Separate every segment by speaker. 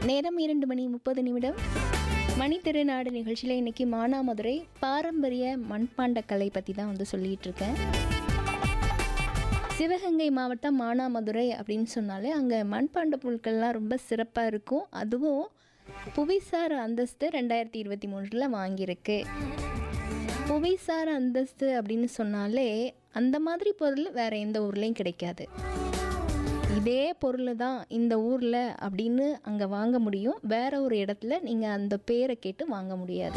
Speaker 1: நேரம் இரண்டு மணி முப்பது நிமிடம் மணி திருநாடு நிகழ்ச்சியில் இன்னைக்கு மானாமதுரை பாரம்பரிய மண்பாண்ட கலை பற்றி தான் வந்து சொல்லிட்டு இருக்கேன் சிவகங்கை மாவட்டம் மானாமதுரை அப்படின்னு சொன்னாலே அங்கே மண்பாண்ட பொருட்கள்லாம் ரொம்ப சிறப்பாக இருக்கும் அதுவும் புவிசார் அந்தஸ்து ரெண்டாயிரத்தி இருபத்தி மூன்றில் வாங்கியிருக்கு புவிசார் அந்தஸ்து அப்படின்னு சொன்னாலே அந்த மாதிரி பொருள் வேறு எந்த ஊர்லேயும் கிடைக்காது இதே பொருள் தான் இந்த ஊரில் அப்படின்னு அங்கே வாங்க முடியும் வேற ஒரு இடத்துல நீங்கள் அந்த பேரை கேட்டு வாங்க முடியாது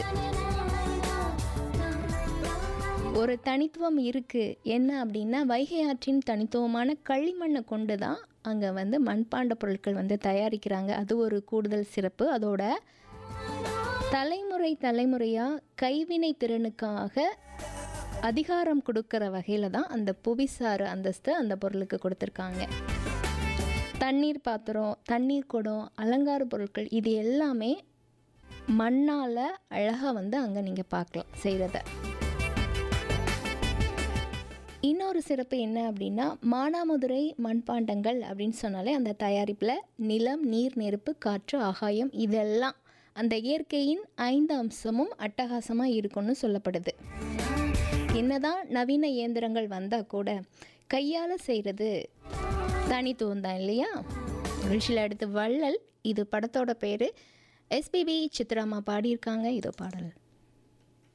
Speaker 1: ஒரு தனித்துவம் இருக்குது என்ன அப்படின்னா வைகை ஆற்றின் தனித்துவமான களிமண்ணை கொண்டு தான் அங்கே வந்து மண்பாண்ட பொருட்கள் வந்து தயாரிக்கிறாங்க அது ஒரு கூடுதல் சிறப்பு அதோட தலைமுறை தலைமுறையாக கைவினை திறனுக்காக அதிகாரம் கொடுக்குற வகையில் தான் அந்த புவிசார் அந்தஸ்து அந்த பொருளுக்கு கொடுத்துருக்காங்க தண்ணீர் பாத்திரம் தண்ணீர் குடம் அலங்கார பொருட்கள் இது எல்லாமே மண்ணால் அழகாக வந்து அங்கே நீங்கள் பார்க்கலாம் செய்கிறத இன்னொரு சிறப்பு என்ன அப்படின்னா மானாமதுரை மண்பாண்டங்கள் அப்படின்னு சொன்னாலே அந்த தயாரிப்பில் நிலம் நீர் நெருப்பு காற்று ஆகாயம் இதெல்லாம் அந்த இயற்கையின் ஐந்து அம்சமும் அட்டகாசமாக இருக்கும்னு சொல்லப்படுது என்னதான் நவீன இயந்திரங்கள் வந்தால் கூட கையால் செய்கிறது தனித்துவம் தான் இல்லையா நிகழ்ச்சியில் அடுத்து வள்ளல் இது படத்தோட பேர் எஸ்பிபி சித்ராமா பாடியிருக்காங்க இதோ பாடல்